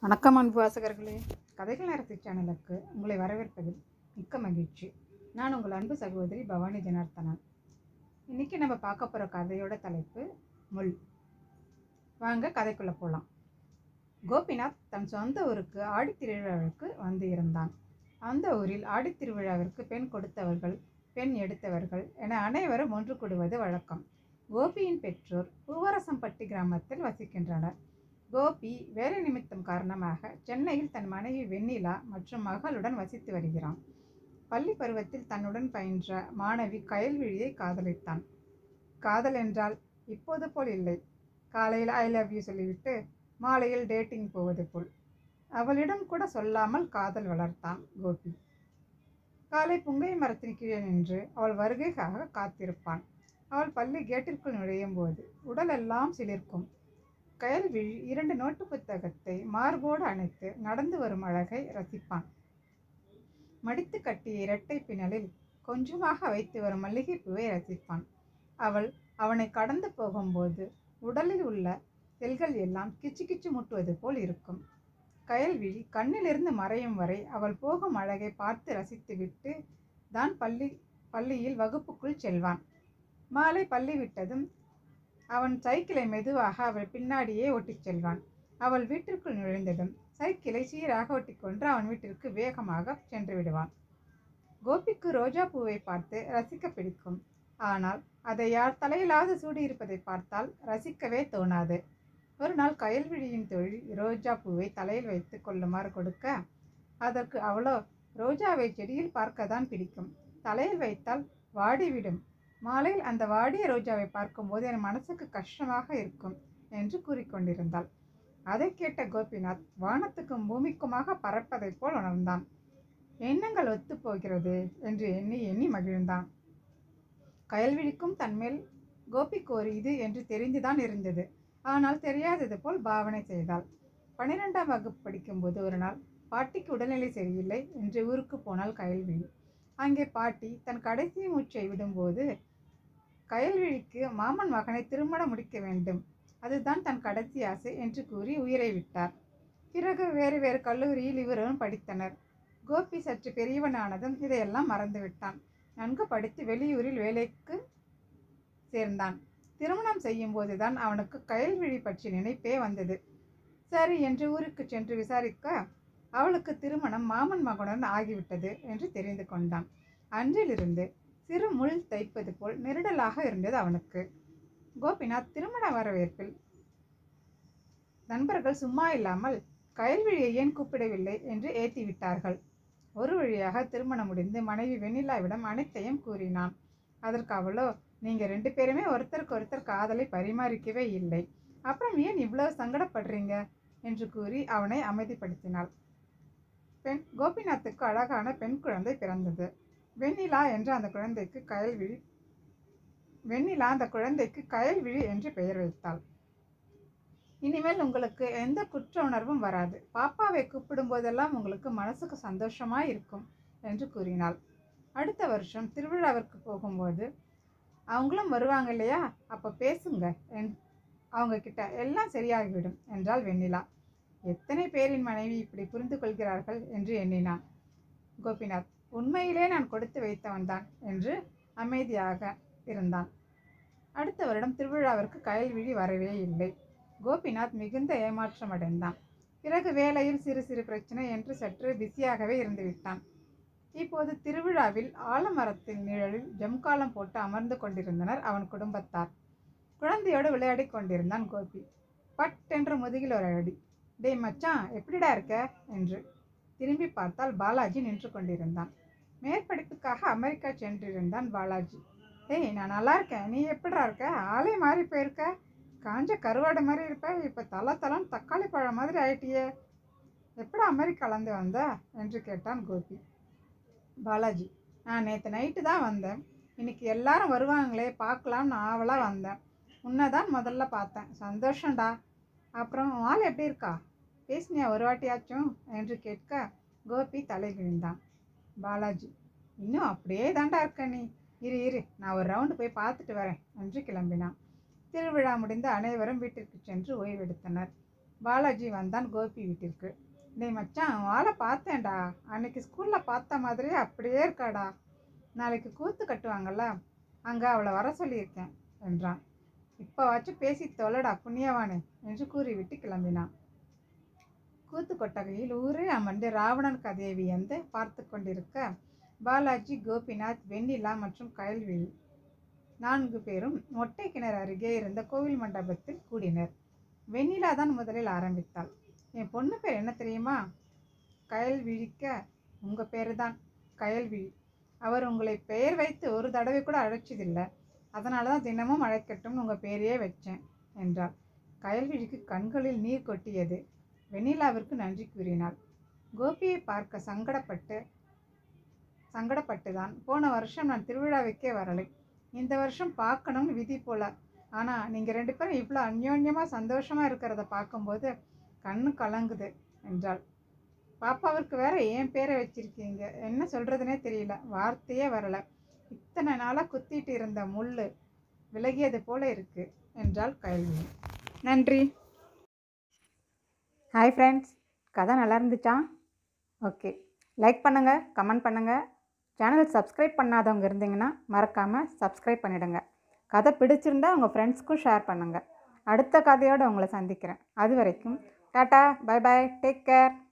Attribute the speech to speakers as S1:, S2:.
S1: வணக்கம் அன்பு வாசகர்களே கதைகள் நேரத்து சேனலுக்கு உங்களை வரவேற்பதில் மிக்க மகிழ்ச்சி நான் உங்கள் அன்பு சகோதரி பவானி ஜனார்த்தனன் இன்னைக்கு நம்ம பார்க்க போகிற கதையோட தலைப்பு முள் வாங்க கதைக்குள்ளே போகலாம் கோபிநாத் தன் சொந்த ஊருக்கு ஆடித் திருவிழாவிற்கு வந்து இருந்தான் அந்த ஊரில் ஆடித் திருவிழாவிற்கு பெண் கொடுத்தவர்கள் பெண் எடுத்தவர்கள் என அனைவரும் ஒன்று கூடுவது வழக்கம் கோபியின் பெற்றோர் பூவரசம்பட்டி கிராமத்தில் வசிக்கின்றனர் கோபி வேலை நிமித்தம் காரணமாக சென்னையில் தன் மனைவி வெண்ணிலா மற்றும் மகளுடன் வசித்து வருகிறான் பள்ளி பருவத்தில் தன்னுடன் பயின்ற மாணவி கயல்விழியை காதலித்தான் காதல் என்றால் இப்போது போல் இல்லை காலையில் ஐ லவ் யூ சொல்லிவிட்டு மாலையில் டேட்டிங் போவது போல் அவளிடம் கூட சொல்லாமல் காதல் வளர்த்தான் கோபி காலை புங்கை மரத்தின் கீழே நின்று அவள் வருகைக்காக காத்திருப்பான் அவள் பள்ளி கேட்டிற்குள் நுழையும் போது உடலெல்லாம் சிலிர்க்கும் கயல்விழி இரண்டு நோட்டு புத்தகத்தை மார்போடு அணைத்து நடந்து வரும் அழகை ரசிப்பான் மடித்து கட்டிய இரட்டை பின்னலில் கொஞ்சமாக வைத்து வரும் மல்லிகைப்பூவை ரசிப்பான் அவள் அவனை கடந்து போகும்போது உடலில் உள்ள செல்கள் எல்லாம் கிச்சு கிச்சு முட்டுவது போல் இருக்கும் கயல்விழி கண்ணிலிருந்து மறையும் வரை அவள் போகும் அழகை பார்த்து ரசித்துவிட்டு தான் பள்ளி பள்ளியில் வகுப்புக்குள் செல்வான் மாலை பள்ளி விட்டதும் அவன் சைக்கிளை மெதுவாக அவள் பின்னாடியே ஓட்டிச் செல்வான் அவள் வீட்டிற்குள் நுழைந்ததும் சைக்கிளை சீராக ஒட்டிக்கொண்டு அவன் வீட்டிற்கு வேகமாக சென்று விடுவான் கோபிக்கு ரோஜா பூவை பார்த்து ரசிக்க பிடிக்கும் ஆனால் அதை யார் தலையிலாவது சூடியிருப்பதை பார்த்தால் ரசிக்கவே தோணாது ஒரு நாள் கயல்விழியின் தொழில் ரோஜா பூவை தலையில் வைத்து கொள்ளுமாறு கொடுக்க அதற்கு அவளோ ரோஜாவை செடியில் பார்க்கத்தான் பிடிக்கும் தலையில் வைத்தால் வாடிவிடும் மாலையில் அந்த வாடிய ரோஜாவை பார்க்கும்போது என் மனசுக்கு கஷ்டமாக இருக்கும் என்று கூறிக்கொண்டிருந்தாள் அதை கேட்ட கோபிநாத் வானத்துக்கும் பூமிக்குமாக பறப்பதைப் போல் உணர்ந்தான் எண்ணங்கள் ஒத்துப்போகிறது என்று எண்ணி எண்ணி மகிழ்ந்தான் கயல்விழிக்கும் தன்மேல் கோபிக்கு ஒரு இது என்று தெரிந்துதான் இருந்தது ஆனால் தெரியாதது போல் பாவனை செய்தாள் பன்னிரெண்டாம் வகுப்பு படிக்கும்போது ஒரு நாள் பாட்டிக்கு உடல்நிலை சரியில்லை என்று ஊருக்கு போனாள் கயல்விழி அங்கே பாட்டி தன் கடைசி மூச்சை விடும்போது கயல்விழிக்கு மாமன் மகனை திருமணம் முடிக்க வேண்டும் அதுதான் தன் கடைசி ஆசை என்று கூறி உயிரை விட்டார் பிறகு வேறு வேறு கல்லூரியில் இருவரும் படித்தனர் கோபி சற்று பெரியவனானதும் இதையெல்லாம் மறந்துவிட்டான் நன்கு படித்து வெளியூரில் வேலைக்கு சேர்ந்தான் திருமணம் செய்யும் போதுதான் அவனுக்கு கயல்விழி பற்றி நினைப்பே வந்தது சரி என்று ஊருக்கு சென்று விசாரிக்க அவளுக்கு திருமணம் மாமன் மகனுடன் ஆகிவிட்டது என்று தெரிந்து கொண்டான் அன்றிலிருந்து சிறு முள் தைப்பது போல் நெருடலாக இருந்தது அவனுக்கு கோபிநாத் திருமண வரவேற்பில் நண்பர்கள் சும்மா இல்லாமல் கயல்விழியை ஏன் கூப்பிடவில்லை என்று ஏத்தி விட்டார்கள் ஒரு வழியாக திருமணம் முடிந்து மனைவி வெண்ணிலாவிடம் அனைத்தையும் கூறினான் அதற்கு அவளோ நீங்க ரெண்டு பேருமே ஒருத்தருக்கு ஒருத்தர் காதலை பரிமாறிக்கவே இல்லை அப்புறம் ஏன் இவ்வளவு சங்கடப்படுறீங்க என்று கூறி அவனை அமைதிப்படுத்தினாள் பெண் கோபிநாத்துக்கு அழகான பெண் குழந்தை பிறந்தது வெண்ணிலா என்ற அந்த குழந்தைக்கு கயல்விழி வெண்ணிலா அந்த குழந்தைக்கு கயல்விழி என்று பெயர் வைத்தாள் இனிமேல் உங்களுக்கு எந்த குற்ற உணர்வும் வராது பாப்பாவை கூப்பிடும் போதெல்லாம் உங்களுக்கு மனசுக்கு சந்தோஷமாய் இருக்கும் என்று கூறினாள் அடுத்த வருஷம் திருவிழாவிற்கு போகும்போது அவங்களும் வருவாங்க இல்லையா அப்போ பேசுங்க என் அவங்க கிட்ட எல்லாம் சரியாகிவிடும் என்றாள் வெண்ணிலா எத்தனை பேரின் மனைவி இப்படி புரிந்து கொள்கிறார்கள் என்று எண்ணினான் கோபிநாத் உண்மையிலே நான் கொடுத்து வைத்தவன்தான் என்று அமைதியாக இருந்தான் அடுத்த வருடம் திருவிழாவிற்கு கயல்விழி வரவே இல்லை கோபிநாத் மிகுந்த ஏமாற்றம் அடைந்தான் பிறகு வேலையில் சிறு சிறு பிரச்சனை என்று சற்று பிஸியாகவே இருந்து விட்டான் இப்போது திருவிழாவில் ஆலமரத்தின் நிழலில் ஜம்காலம் போட்டு அமர்ந்து கொண்டிருந்தனர் அவன் குடும்பத்தார் குழந்தையோடு விளையாடி கொண்டிருந்தான் கோபி பட் என்று முதுகில் ஒரு அடி டேய் மச்சான் எப்படிடா இருக்க என்று திரும்பி பார்த்தால் பாலாஜி நின்று கொண்டிருந்தான் மேற்படிப்புக்காக அமெரிக்கா சென்றிருந்தான் பாலாஜி டேய் நான் நல்லா இருக்கேன் நீ எப்படிடா இருக்க ஆளே மாறி போயிருக்க காஞ்ச கருவாடு மாதிரி இருப்ப இப்போ தலை தலன்னு தக்காளி பழம் மாதிரி ஆயிட்டியே எப்படி அமெரிக்காலேருந்து வந்த என்று கேட்டான் கோபி பாலாஜி நான் நேற்று நைட்டு தான் வந்தேன் இன்னைக்கு எல்லாரும் வருவாங்களே பார்க்கலாம்னு ஆவலாக வந்தேன் உன்னை தான் முதல்ல பார்த்தேன் சந்தோஷம்டா அப்புறம் உன் ஆள் எப்படி இருக்கா பேசினியா ஒரு வாட்டியாச்சும் என்று கேட்க கோபி தலை விழுந்தான் பாலாஜி இன்னும் அப்படியே தாண்டா இருக்க நீ இரு இரு நான் ஒரு ரவுண்டு போய் பார்த்துட்டு வரேன் என்று கிளம்பினான் திருவிழா முடிந்து அனைவரும் வீட்டிற்கு சென்று ஓய்வெடுத்தனர் பாலாஜி வந்தான் கோபி வீட்டிற்கு டேய் மச்சான் வாழை பார்த்தேன்டா அன்னைக்கு ஸ்கூலில் பார்த்த மாதிரியே அப்படியே இருக்காடா நாளைக்கு கூத்து கட்டுவாங்கல்ல அங்கே அவளை வர சொல்லியிருக்கேன் என்றான் இப்போ வச்சு பேசி தொலைடா புண்ணியவானே என்று கூறிவிட்டு கிளம்பினான் கூத்து கொட்டகையில் ஊரே அமர்ந்து ராவணன் கதையை வியந்து பார்த்து கொண்டிருக்க பாலாஜி கோபிநாத் வெண்ணிலா மற்றும் கயல்விழி நான்கு பேரும் மொட்டை கிணறு அருகே இருந்த கோவில் மண்டபத்தில் கூடினர் வெண்ணிலா தான் முதலில் ஆரம்பித்தாள் என் பொண்ணு பேர் என்ன தெரியுமா கயல்விழிக்க உங்கள் பேர் தான் கயல்விழி அவர் உங்களை பெயர் வைத்து ஒரு தடவை கூட அழைச்சதில்லை அதனால தான் தினமும் அழைக்கட்டும்னு உங்கள் பேரையே வச்சேன் என்றாள் கயல்விழிக்கு கண்களில் நீர் கொட்டியது வெண்ணிலாவிற்கு நன்றி கூறினாள் கோபியை பார்க்க சங்கடப்பட்டு சங்கடப்பட்டு தான் போன வருஷம் நான் திருவிழாவுக்கே வரலை இந்த வருஷம் பார்க்கணும்னு விதி போல ஆனால் நீங்கள் ரெண்டு பேரும் இவ்வளோ அந்யோன்யமாக சந்தோஷமாக இருக்கிறத பார்க்கும்போது கண்ணு கலங்குது என்றாள் பாப்பாவிற்கு வேற என் பேரை வச்சிருக்கீங்க என்ன சொல்கிறதுனே தெரியல வார்த்தையே வரல இத்தனை நாளாக குத்திட்டு இருந்த முள் விலகியது போல இருக்கு என்றாள் கல்வி நன்றி ஹாய் ஃப்ரெண்ட்ஸ் கதை நல்லா இருந்துச்சா ஓகே லைக் பண்ணுங்கள் கமெண்ட் பண்ணுங்கள் சேனல் சப்ஸ்கிரைப் பண்ணாதவங்க இருந்தீங்கன்னா மறக்காமல் சப்ஸ்கிரைப் பண்ணிடுங்க கதை பிடிச்சிருந்தா உங்கள் ஃப்ரெண்ட்ஸ்க்கும் ஷேர் பண்ணுங்கள் அடுத்த கதையோடு உங்களை சந்திக்கிறேன் அது வரைக்கும் tata bye bye take care